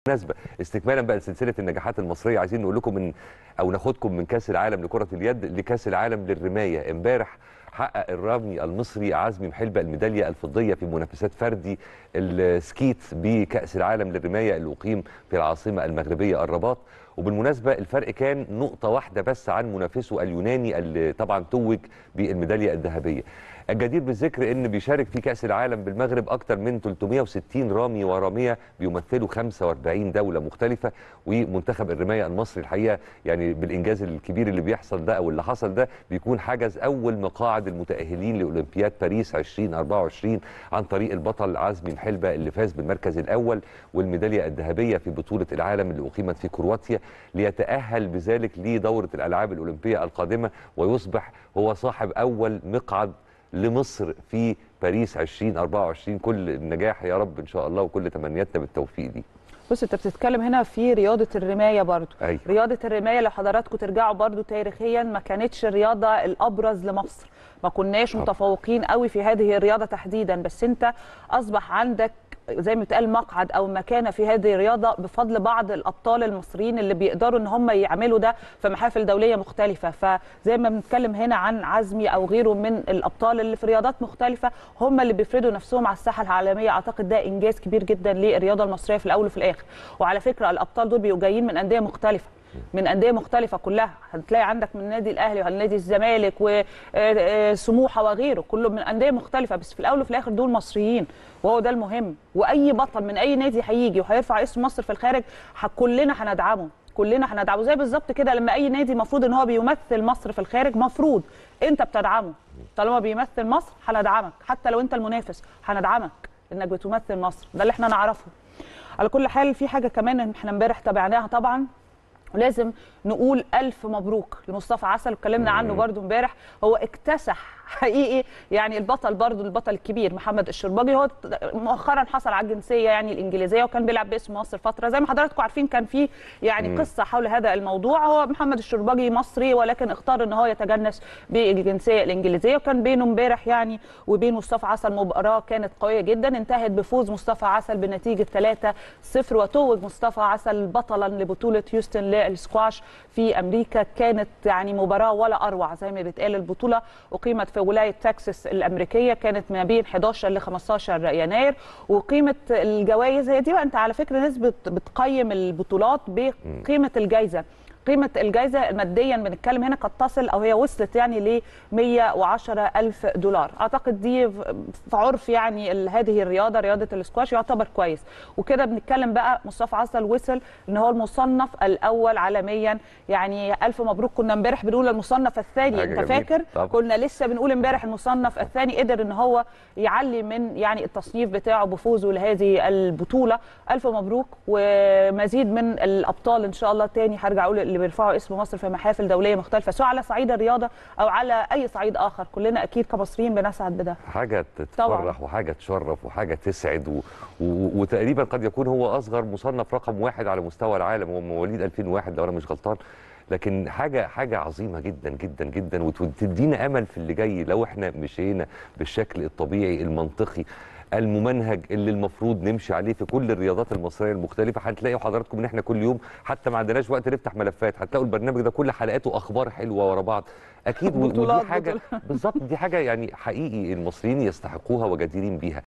بالمناسبه استكمالا بقى لسلسله النجاحات المصريه عايزين نقول لكم من او ناخدكم من كاس العالم لكره اليد لكاس العالم للرمايه امبارح حقق الرامي المصري عزمي محلبه الميداليه الفضيه في منافسات فردي السكيت بكاس العالم للرمايه اللي اقيم في العاصمه المغربيه الرباط وبالمناسبه الفرق كان نقطه واحده بس عن منافسه اليوناني اللي طبعا توج بالميداليه الذهبيه الجدير بالذكر ان بيشارك في كاس العالم بالمغرب اكثر من 360 رامي وراميه بيمثلوا 45 دوله مختلفه ومنتخب الرمايه المصري الحقيقه يعني بالانجاز الكبير اللي بيحصل ده او اللي حصل ده بيكون حجز اول مقاعد المتاهلين لاولمبياد باريس 2024 عن طريق البطل عزمي محلبه اللي فاز بالمركز الاول والميداليه الذهبيه في بطوله العالم اللي اقيمت في كرواتيا ليتاهل بذلك لدوره الالعاب الاولمبيه القادمه ويصبح هو صاحب اول مقعد لمصر في باريس 2024 كل النجاح يا رب ان شاء الله وكل تمنياتنا بالتوفيق دي بص انت بتتكلم هنا في رياضه الرمايه برضو أيوة. رياضه الرمايه لو حضراتكم ترجعوا برضو تاريخيا ما كانتش الرياضه الابرز لمصر ما كناش طبعا. متفوقين قوي في هذه الرياضه تحديدا بس انت اصبح عندك زي ما بتقال مقعد او مكانه في هذه الرياضه بفضل بعض الابطال المصريين اللي بيقدروا ان هم يعملوا ده في محافل دوليه مختلفه فزي ما بنتكلم هنا عن عزمي او غيره من الابطال اللي في رياضات مختلفه هم اللي بيفردوا نفسهم على الساحه العالميه اعتقد ده انجاز كبير جدا للرياضه المصريه في الاول وفي الاخر وعلى فكره الابطال دول بيبقوا جايين من انديه مختلفه من انديه مختلفه كلها هتلاقي عندك من النادي الاهلي ونادي الزمالك وسموحه وغيره كله من انديه مختلفه بس في الاول وفي الاخر دول مصريين وهو ده المهم واي بطل من اي نادي هيجي وهيرفع اسم مصر في الخارج ح- كلنا هندعمه كلنا هندعمه زي بالظبط كده لما اي نادي المفروض ان هو بيمثل مصر في الخارج مفروض انت بتدعمه طالما بيمثل مصر هندعمك حتى لو انت المنافس هندعمك انك بتمثل مصر ده اللي احنا نعرفه على كل حال في حاجه كمان احنا امبارح تابعناها طبعا ولازم نقول الف مبروك لمصطفى عسل واتكلمنا عنه برده امبارح هو اكتسح حقيقي يعني البطل برده البطل الكبير محمد الشرباجي هو مؤخرا حصل على الجنسيه يعني الانجليزيه وكان بيلعب باسم مصر فتره زي ما حضراتكم عارفين كان في يعني مم. قصه حول هذا الموضوع هو محمد الشرباجي مصري ولكن اختار ان هو يتجنس بالجنسيه الانجليزيه وكان بينه امبارح يعني وبين مصطفى عسل مباراه كانت قويه جدا انتهت بفوز مصطفى عسل بنتيجه 3-0 وتوج مصطفى عسل بطلا لبطوله هيوستن للسكواش في امريكا كانت يعني مباراه ولا اروع زي ما بيتقال البطوله اقيمت في ولايه تكساس الامريكيه كانت ما بين 11 ل 15 يناير وقيمه الجوائز هي دي بقى انت على فكره ناس بت- بتقيم البطولات بقيمه الجائزه قيمة الجائزة ماديا بنتكلم هنا قد تصل أو هي وصلت يعني ل 110 ألف دولار أعتقد دي في عرف يعني ال- هذه الرياضة رياضة الاسكواش يعتبر كويس وكده بنتكلم بقى مصطفى عسل وصل إن هو المصنف الأول عالميا يعني ألف مبروك كنا امبارح بنقول المصنف الثاني حاجة أنت جميلة. فاكر طبعا. كنا لسه بنقول امبارح المصنف الثاني قدر ان هو يعلي من يعني التصنيف بتاعه بفوزه لهذه البطوله الف مبروك ومزيد من الابطال ان شاء الله تاني هرجع اقول اللي بيرفعوا اسم مصر في محافل دوليه مختلفه سواء على صعيد الرياضه او على اي صعيد اخر كلنا اكيد كمصريين بنسعد بده حاجه طبعاً. تفرح وحاجه تشرف وحاجه تسعد و... و... وتقريبا قد يكون هو اصغر مصنف رقم واحد على مستوى العالم هو مواليد 2001 لو انا مش غلطان لكن حاجه حاجه عظيمه جدا جدا جدا وتدينا امل في اللي جاي لو احنا مشينا بالشكل الطبيعي المنطقي الممنهج اللي المفروض نمشي عليه في كل الرياضات المصريه المختلفه هتلاقوا حضراتكم ان احنا كل يوم حتى ما عندناش وقت نفتح ملفات هتلاقوا البرنامج ده كل حلقاته اخبار حلوه ورا بعض اكيد و- بطولات- ودي حاجه بطولات. بالظبط دي حاجه يعني حقيقي المصريين يستحقوها وجديرين بيها